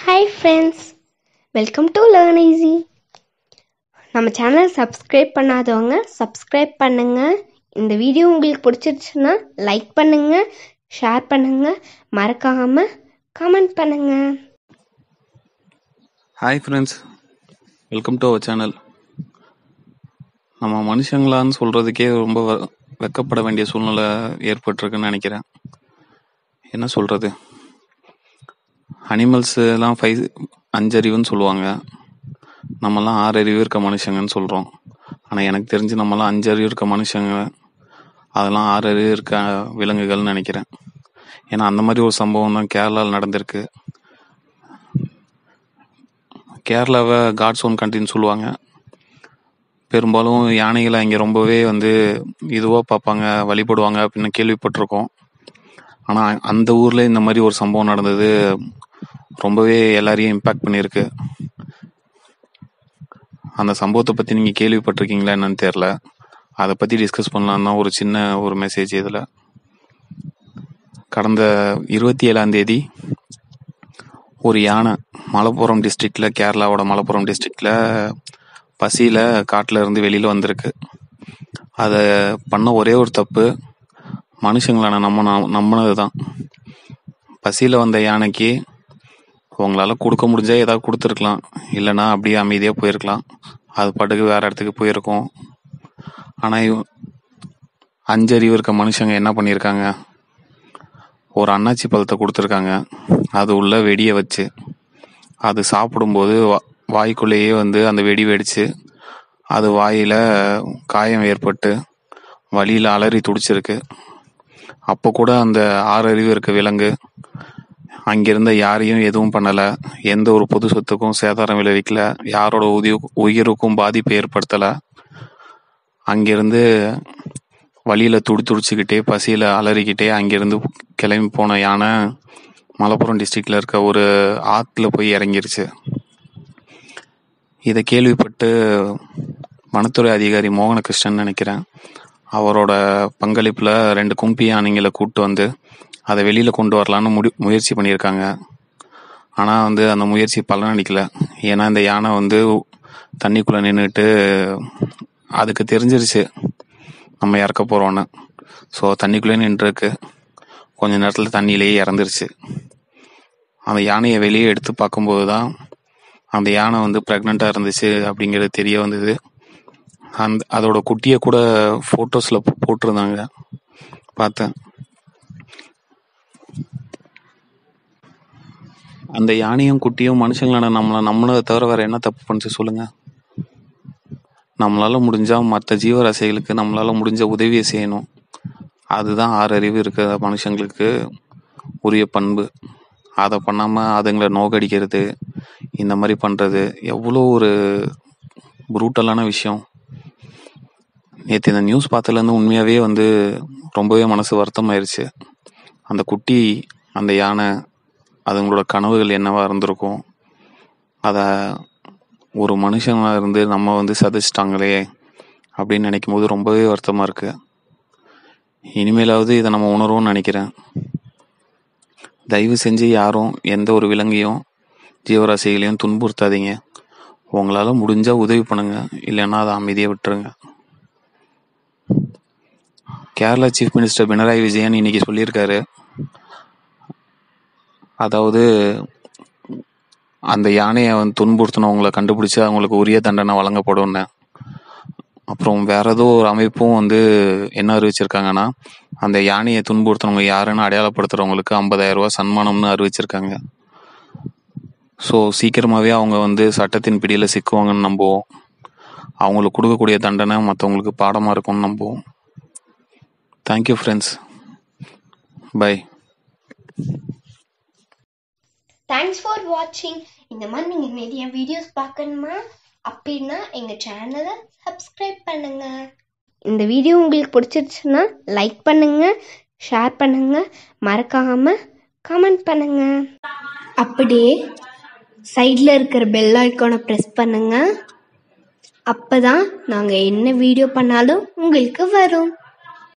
hi friends welcome to Learn Easy நம்ம channel subscribe பண்ணாதவங்க subscribe பண்ணுங்க இந்த வீடியோ உங்களுக்கு பிடிச்சிருச்சுன்னா லைக் பண்ணுங்க ஷேர் பண்ணுங்க மறக்காம கமெண்ட் பண்ணுங்க hi friends welcome to our channel நம்ம மனுஷங்களான்னு சொல்கிறதுக்கே ரொம்ப வ- வெட்கப்பட வேண்டிய சூழ்நிலை ஏற்பட்டிருக்குன்னு நினைக்கிறேன் என்ன சொல்கிறது அனிமல்ஸ் எல்லாம் ஃபைவ் அஞ்சறிவுன்னு சொல்லுவாங்க நம்மலாம் ஆறு அறிவு இருக்க மனுஷங்கன்னு சொல்கிறோம் ஆனால் எனக்கு தெரிஞ்சு நம்மலாம் அஞ்சு அறிவு இருக்க மனுஷங்க அதெல்லாம் ஆறு அறிவு இருக்க விலங்குகள்னு நினைக்கிறேன் ஏன்னா அந்த மாதிரி ஒரு சம்பவம் தான் கேரளாவில் நடந்திருக்கு கேரளாவை காட்ஸ் ஓன் கண்ட்ரின்னு சொல்லுவாங்க பெரும்பாலும் யானைகளை இங்கே ரொம்பவே வந்து இதுவாக பார்ப்பாங்க வழிபடுவாங்க அப்படின்னு கேள்விப்பட்டிருக்கோம் ஆனால் அந்த ஊரில் இந்த மாதிரி ஒரு சம்பவம் நடந்தது ரொம்பவே எல்லாரையும் இம்பேக்ட் பண்ணியிருக்கு அந்த சம்பவத்தை பற்றி நீங்கள் கேள்விப்பட்டிருக்கீங்களா என்னன்னு தெரில அதை பற்றி டிஸ்கஸ் பண்ணலாம் தான் ஒரு சின்ன ஒரு மெசேஜ் இதில் கடந்த இருபத்தி ஏழாம் தேதி ஒரு யானை மலப்புரம் டிஸ்ட்ரிக்ட்ல கேரளாவோட மலப்புரம் டிஸ்ட்ரிக்ட்ல பசியில காட்டுல இருந்து வெளியில வந்திருக்கு அதை பண்ண ஒரே ஒரு தப்பு மனுஷங்களான நம்ம நம்பினது தான் பசியில வந்த யானைக்கு உங்களால கொடுக்க முடிஞ்சா ஏதாவது கொடுத்துருக்கலாம் இல்லைன்னா அப்படியே அமைதியா போயிருக்கலாம் அது பாட்டுக்கு வேற இடத்துக்கு போயிருக்கும் ஆனா இவ- அஞ்சறிவு இருக்க மனுஷங்க என்ன பண்ணியிருக்காங்க ஒரு அன்னாச்சி பழத்தை கொடுத்துருக்காங்க அது உள்ள வெடியை வச்சு அது சாப்பிடும்போது வா- வாய்க்குள்ளேயே வந்து அந்த வெடி வெடிச்சு அது வாயில காயம் ஏற்பட்டு வலியில அலறி துடிச்சிருக்கு அப்போ கூட அந்த ஆறறிவு இருக்க விலங்கு அங்கிருந்த யாரையும் எதுவும் பண்ணல எந்த ஒரு பொது சொத்துக்கும் சேதாரம் விளைவிக்கல யாரோட உதவி உயிருக்கும் பாதிப்பு ஏற்படுத்தல அங்கிருந்து வழியில துடி துடிச்சுக்கிட்டே பசியில அலறிக்கிட்டே அங்கிருந்து கிளம்பி போன யானை மலப்புரம் டிஸ்ட்ரிக்ட்ல இருக்க ஒரு ஆத்துல போய் இறங்கிருச்சு இதை கேள்விப்பட்டு வனத்துறை அதிகாரி மோகனகிருஷ்ணன் நினைக்கிறேன் அவரோட பங்களிப்புல ரெண்டு கும்பி யானைங்களை கூட்டு வந்து அதை வெளியில கொண்டு வரலான்னு முடி முயற்சி பண்ணியிருக்காங்க ஆனா வந்து அந்த முயற்சி பலனளிக்கல ஏன்னா இந்த யானை வந்து தண்ணிக்குள்ள நின்றுட்டு அதுக்கு தெரிஞ்சிருச்சு நம்ம இறக்க போறோம்னு ஸோ தண்ணிக்குள்ளே நின்றுருக்கு கொஞ்ச நேரத்துல தண்ணியிலேயே இறந்துருச்சு அந்த யானையை வெளியே எடுத்து பார்க்கும்போது தான் அந்த யானை வந்து ப்ரெக்னெண்ட்டாக இருந்துச்சு அப்படிங்கிறது தெரிய வந்தது அந்த அதோட குட்டியை கூட ஃபோட்டோஸில் போட்டிருந்தாங்க பார்த்தேன் அந்த யானையும் குட்டியும் மனுஷங்களான நம்மளை நம்மளை தவிர வேற என்ன தப்பு பண்ணுச்சு சொல்லுங்க நம்மளால முடிஞ்சா மற்ற ஜீவராசிகளுக்கு நம்மளால முடிஞ்ச உதவியை செய்யணும் அதுதான் ஆறறிவு இருக்கிற மனுஷங்களுக்கு உரிய பண்பு அதை பண்ணாம அதுங்களை நோக்கடிக்கிறது இந்த மாதிரி பண்றது எவ்வளோ ஒரு புரூட்டலான விஷயம் நேற்று இந்த நியூஸ் பார்த்ததுலேருந்து உண்மையாகவே வந்து ரொம்பவே மனசு வருத்தமாயிருச்சு அந்த குட்டி அந்த யானை அதுங்களோட கனவுகள் என்னவா இருந்திருக்கும் அதை ஒரு மனுஷனா இருந்து நம்ம வந்து சதைச்சிட்டாங்களே அப்படின்னு நினைக்கும் போது ரொம்பவே வருத்தமா இருக்கு இனிமேலாவது இதை நம்ம உணர்வோம்னு நினைக்கிறேன் தயவு செஞ்சு யாரும் எந்த ஒரு விலங்கையும் ஜீவராசிகளையும் துன்புறுத்தாதீங்க உங்களால முடிஞ்சா உதவி பண்ணுங்க இல்லைன்னா அதை அமைதியை விட்டுருங்க கேரளா சீஃப் மினிஸ்டர் பினராயி விஜயன் இன்னைக்கு சொல்லியிருக்காரு அதாவது அந்த யானையை வந்து துன்புறுத்தினவங்களை கண்டுபிடிச்சு அவங்களுக்கு உரிய தண்டனை வழங்கப்படும்னு அப்புறம் வேற ஏதோ ஒரு அமைப்பும் வந்து என்ன அறிவிச்சிருக்காங்கன்னா அந்த யானையை துன்புறுத்தினவங்க யாருன்னு அடையாளப்படுத்துறவங்களுக்கு 50000 ரூபாய் சன்மானம்னு அறிவிச்சிருக்காங்க ஸோ சீக்கிரமாவே அவங்க வந்து சட்டத்தின் பிடியில சிக்குவாங்கன்னு நம்புவோம் அவங்களுக்கு கொடுக்கக்கூடிய தண்டனை மற்றவங்களுக்கு பாடமா இருக்கும்னு நம்புவோம் thank you friends bye thanks for வாட்சிங் இந்த மாதிரி நீங்கள் நிறைய வீடியோஸ் பார்க்கணுமா அப்படின்னா எங்கள் சேனலை சப்ஸ்கிரைப் பண்ணுங்க இந்த வீடியோ உங்களுக்கு பிடிச்சிருச்சுன்னா லைக் பண்ணுங்க ஷேர் பண்ணுங்க மறக்காம கமெண்ட் பண்ணுங்க அப்படியே சைடில் இருக்கிற பெல் ஐக்கானை ப்ரெஸ் பண்ணுங்க அப்போ தான் நாங்கள் என்ன வீடியோ பண்ணாலும் உங்களுக்கு வரும்